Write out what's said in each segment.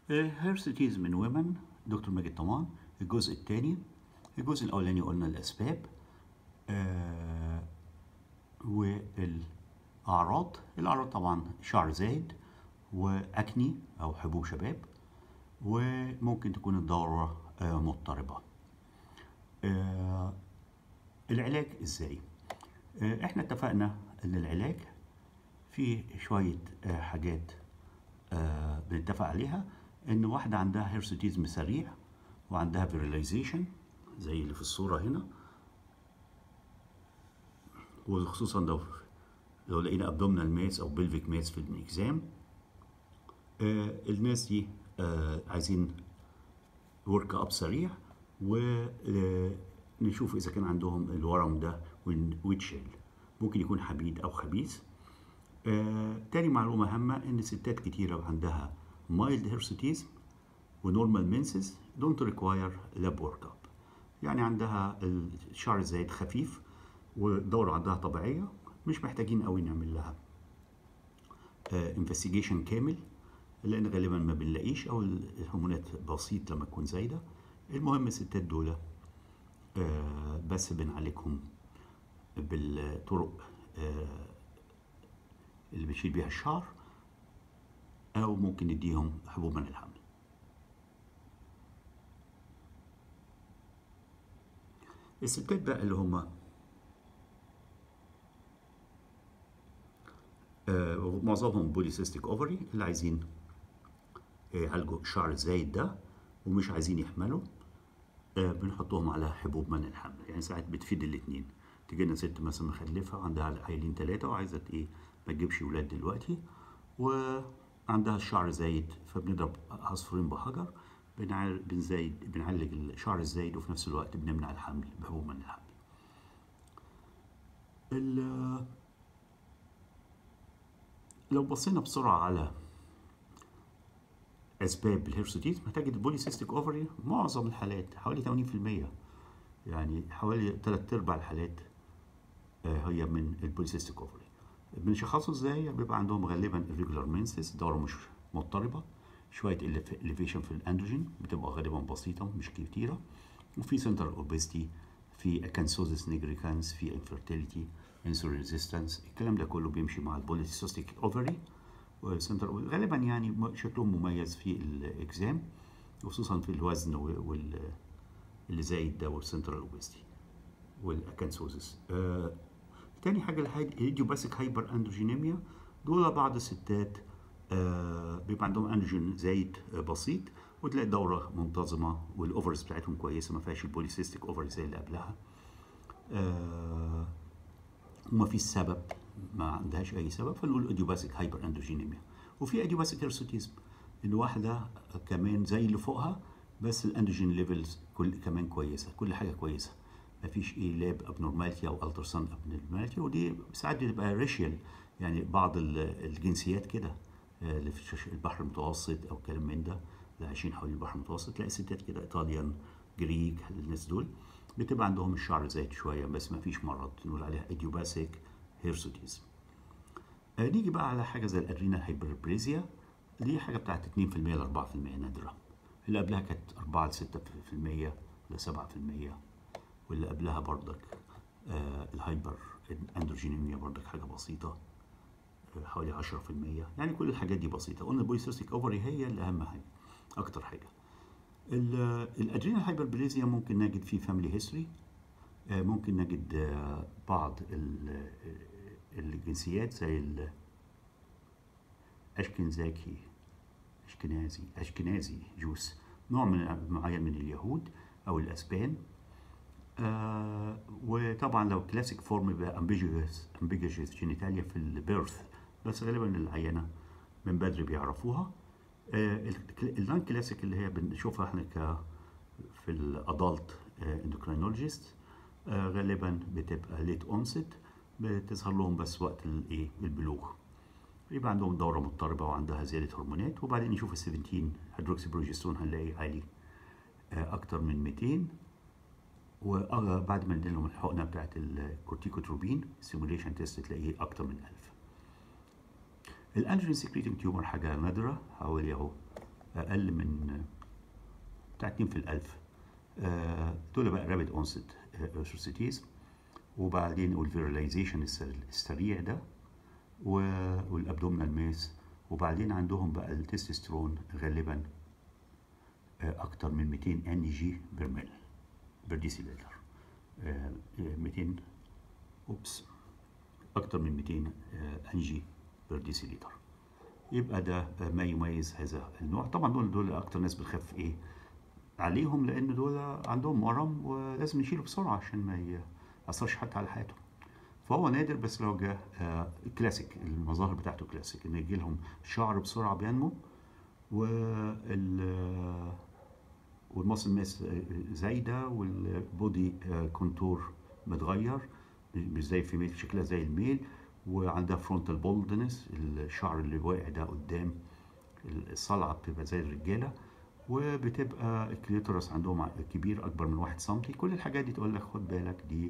هيرسيتيز من ويمن دكتور ماجد طمان الجزء الثاني الجزء الاولاني قلنا الاسباب آه والاعراض الاعراض طبعا شعر زايد واكني او حبوب شباب وممكن تكون الدوره آه مضطربه آه العلاج ازاي آه احنا اتفقنا ان العلاج فيه شويه آه حاجات آه بنتفق عليها ان واحده عندها هيرسوتيزم سريع وعندها فيريلايزيشن زي اللي في الصوره هنا وخصوصا لو لو لقينا ابدومينال ماس او بلفيك ماس في الاكزام آه الناس دي آه عايزين ورك اب سريع ونشوف اذا كان عندهم الورم ده ويتشيل ممكن يكون حميد او خبيث آه تاني معلومة هامة إن ستات كتيرة عندها mild hirsutism ونورمال منسز don't require lab workup يعني عندها الشعر الزايد خفيف والدورة عندها طبيعية مش محتاجين قوي نعمل لها انفستيجيشن uh, كامل لأن غالبا ما بنلاقيش أو الهرمونات بسيط لما تكون زايدة المهم الستات دول uh, بس بنعالجهم بالطرق uh, اللي بنشيل بيها الشعر او ممكن نديهم حبوب من الحمل الستات بقى اللي هم آه معظمهم بوليسيستيك اوفري اللي عايزين يعالجوا الشعر الزايد ده ومش عايزين يحملوا آه بنحطهم على حبوب من الحمل يعني ساعات بتفيد الاتنين تجي لنا ست مثلا مخلفه عندها عيلين ثلاثه وعايزه ايه ما تجيبش ولاد دلوقتي وعندها الشعر زايد فبنضرب عصفورين بحجر بنزايد بنعالج الشعر الزايد وفي نفس الوقت بنمنع الحمل بحبوب من الحمل لو بصينا بسرعة على أسباب الهيرسوتيزم هتجد البوليسيستيك أوفري معظم الحالات حوالي 80% يعني حوالي تلات أرباع الحالات هي من البوليسيستيك أوفري بنشخصه ازاي بيبقى عندهم غالبا irregular menses دوره مش مضطربه شويه elevation في الاندروجين بتبقى غالبا بسيطه مش كتيره وفي سنتر اوبستي في اكانسوزس نيجريكانس في انفيرتيليتي انسولين ريزيستنس الكلام ده كله بيمشي مع البوليسيستيك اوفري وسنتر غالبا يعني شكلهم مميز في الاكزام خصوصا في الوزن وال اللي زايد ده والسنترال اوبستي والاكانسوزس آه تاني حاجة الهيديوباسيك هايبر اندروجينيميا دول بعض الستات آه بيبقى عندهم اندروجين زايد آه بسيط وتلاقي الدورة منتظمة والاوفرز بتاعتهم كويسة ما فيهاش البوليسيستيك اوفر زي اللي قبلها آه وما فيش سبب ما عندهاش اي سبب فنقول ايديوباسيك هايبر اندروجينيميا وفي ايديوباسيك هيرسوتيزم ان واحدة كمان زي اللي فوقها بس الاندروجين ليفلز كل كمان كويسة كل حاجة كويسة مفيش ايه لاب ابنورماليتي او التراساوند ابنورماليتي ودي ساعات بتبقى ريشيال يعني بعض الجنسيات كده اللي في البحر المتوسط او كلام من ده اللي عايشين حول البحر المتوسط تلاقي ستات كده ايطاليان جريك الناس دول بتبقى عندهم الشعر زايد شويه بس مفيش مرض نقول عليها ايديوباسيك هيرسوتيزم آه نيجي بقى على حاجه زي الادرينال هايبربريزيا دي حاجه بتاعت 2% ل 4% نادره اللي قبلها كانت 4 ل 6% ل 7% واللي قبلها بردك آه الهايبر اندروجينيميا بردك حاجه بسيطه آه حوالي 10% يعني كل الحاجات دي بسيطه قلنا البوليسيستيك اوفري هي اللي اهم حاجه اكتر حاجه الادرينال هايبربليزيا ممكن نجد فيه فاميلي هيستوري آه ممكن نجد آه بعض الجنسيات زي الاشكنزاكي اشكنازي اشكنازي جوس نوع من معين من اليهود او الاسبان آه وطبعا لو كلاسيك فورم يبقى امبيجوس امبيجوس جينيتاليا في البيرث بس غالبا العينه من بدري بيعرفوها آه النون كلاسيك اللي هي بنشوفها احنا ك في الادلت اندوكرينولوجيست آه غالبا بتبقى ليت اونست بتظهر لهم بس وقت الايه البلوغ يبقى عندهم دوره مضطربه وعندها زياده هرمونات وبعدين نشوف ال 17 هيدروكسي بروجسترون هنلاقي عالي اكتر من 200 وبعد ما نديلهم الحقنه بتاعت الكورتيكوتروبين سيموليشن تيست تلاقيه اكتر من 1000 الانجين سكريتنج تيومر حاجه نادره حوالي اهو اقل من بتاع 2 في الالف آه، دول بقى رابid onset ارثروسيتيز وبعدين والفيراليزيشن السريع ده و- والابدومينال ماس وبعدين عندهم بقى التستوستيرون غالبا آه، اكتر من 200 ان جي بير ميل بير ديسيلتر 200 اوبس اكتر من 200 ان جي بير ديسيلتر يبقى ده ما يميز هذا النوع طبعا دول دول اكتر ناس بتخاف ايه عليهم لان دول عندهم ورم ولازم نشيله بسرعه عشان ما ياثرش حتى على حياتهم فهو نادر بس لو جه آه، كلاسيك المظاهر بتاعته كلاسيك ان يجي لهم شعر بسرعه بينمو وال والماسل ماس زايده والبودي كونتور متغير مش زي الفيميل شكلها زي الميل وعندها فرونتال بولدنس الشعر اللي واقع ده قدام الصلعه بتبقى زي الرجاله وبتبقى الكليتورس عندهم كبير اكبر من واحد سنتي كل الحاجات دي تقول لك خد بالك دي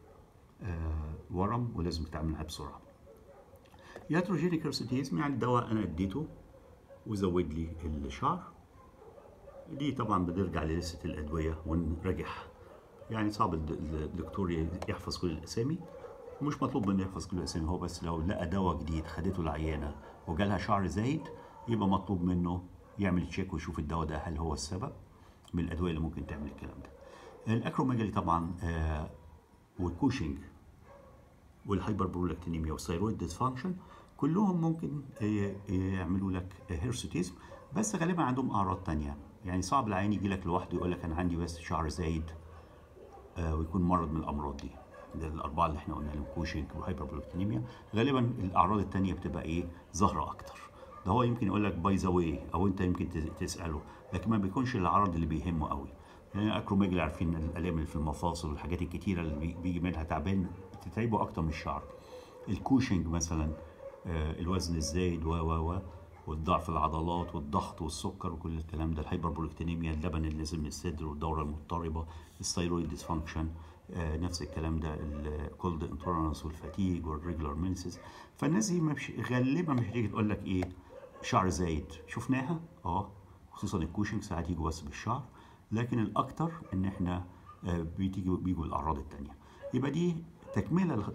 آه ورم ولازم تتعامل معاها بسرعه ياتروجينيك هيرسيتيزم يعني دواء انا اديته وزود لي الشعر دي طبعا بنرجع للستة الادويه ونراجعها يعني صعب الد- الدكتور يحفظ كل الاسامي ومش مطلوب منه يحفظ كل الاسامي هو بس لو لقى دواء جديد خدته العيانه وجالها شعر زايد يبقى مطلوب منه يعمل تشيك ويشوف الدواء ده هل هو السبب من الادويه اللي ممكن تعمل الكلام ده الاكروميجالي طبعا آه والكوشنج والهايبر برولكتينيميا والثيرويد ديسفانكشن كلهم ممكن آه، يعملوا لك هيرسوتيزم بس غالبا عندهم اعراض تانية يعني صعب العيان يجي لك لوحده يقول لك انا عندي بس شعر زايد آه، ويكون مرض من الامراض دي ده الاربعه اللي احنا قلنا لهم كوشنج وهايبر برولكتينيميا غالبا الاعراض التانية بتبقى ايه ظاهره اكتر ده هو يمكن يقول لك باي ذا واي او انت يمكن تس- تساله لكن ما بيكونش العرض اللي بيهمه قوي يعني اكروميجل عارفين الالام اللي في المفاصل والحاجات الكتيره اللي بي- بيجي منها تعبان تتعبه اكتر من الشعر الكوشنج مثلا آه، الوزن الزايد و و و والضعف العضلات والضغط والسكر وكل الكلام ده الهايبر برولكتينيميا اللبن اللي نازل من الصدر والدوره المضطربه الثيرويد ديسفانكشن آه، نفس الكلام ده الكولد انتورنس والفاتيج والريجولار مينسز فالناس دي مش غالبا مش هتيجي تقول لك ايه شعر زايد شفناها اه خصوصا الكوشنج ساعات يجوا بس بالشعر لكن الاكتر ان احنا آه، بتيجي بيجوا الاعراض التانية يبقى دي تكمله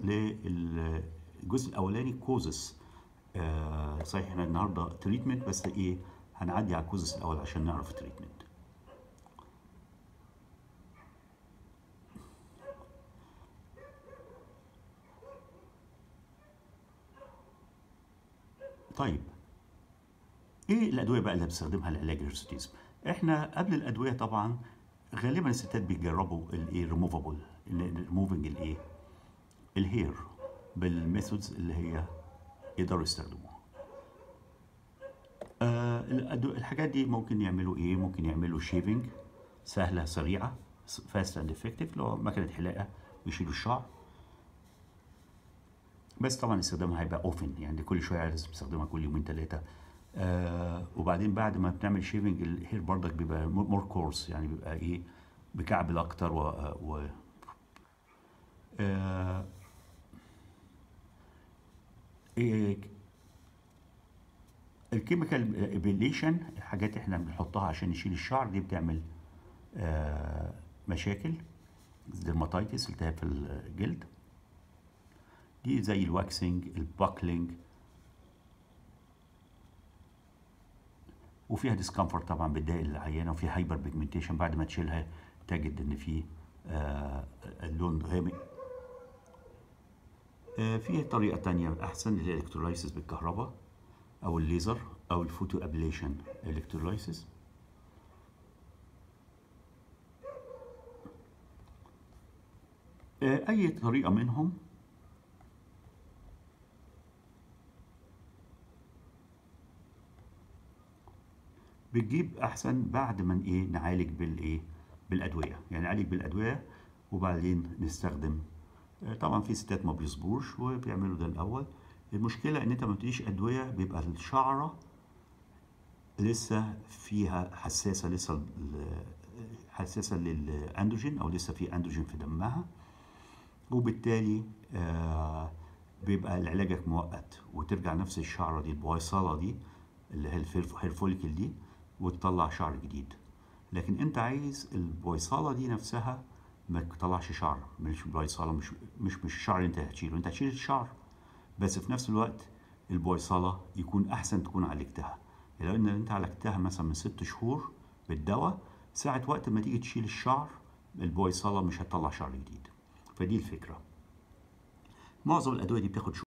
للجزء الاولاني كوزس آه صحيح احنا النهارده تريتمنت بس ايه هنعدي على الكوزس الاول عشان نعرف التريتمنت طيب ايه الادويه بقى اللي بستخدمها لعلاج الهرسوتيزم احنا قبل الادويه طبعا غالبا الستات بيجربوا الايه ريموفابل ريموفنج الايه الهير بالميثودز اللي هي يقدروا يستخدموها آه الأدو- الحاجات دي ممكن يعملوا ايه ممكن يعملوا شيفنج سهله سريعه فاست اند افكتيف لو مكنه حلاقه يشيلوا الشعر بس طبعا استخدامها هيبقى اوفن يعني كل شويه لازم تستخدمها كل يومين ثلاثه آه وبعدين بعد ما بتعمل شيفنج الهير برضك بيبقى مور كورس يعني بيبقى ايه بكعبل اكتر و, و آه إيه الكيميكال ابيليشن الحاجات احنا بنحطها عشان نشيل الشعر دي بتعمل آه مشاكل ديرماتايتس التهاب في الجلد دي زي الواكسنج الباكلينج وفيها ديسكمفورت طبعا بتضايق العيانه وفيها هايبر بيجمنتيشن بعد ما تشيلها تجد ان في آه اللون غامق آه في طريقه تانية احسن اللي هي الالكترولايسيس بالكهرباء او الليزر او الفوتو ابليشن الكترولايسيس آه اي طريقه منهم بتجيب احسن بعد ما ايه نعالج بالايه بالادويه يعني نعالج بالادويه وبعدين نستخدم آه، طبعا في ستات ما بيصبروش وبيعملوا ده الاول المشكله ان انت ما بتديش ادويه بيبقى الشعره لسه فيها حساسه لسه ال- حساسه للاندروجين او لسه في اندروجين في دمها وبالتالي آه بيبقى علاجك مؤقت وترجع نفس الشعره دي البويصله دي اللي هي الهير فوليكل دي وتطلع شعر جديد لكن انت عايز البويصله دي نفسها ما تطلعش شعر مش البويصله مش مش مش الشعر اللي انت هتشيله انت هتشيل الشعر بس في نفس الوقت البويصله يكون احسن تكون عالجتها لان انت عالجتها مثلا من ست شهور بالدواء ساعة وقت ما تيجي تشيل الشعر البويصله مش هتطلع شعر جديد فدي الفكره معظم الادويه دي بتاخد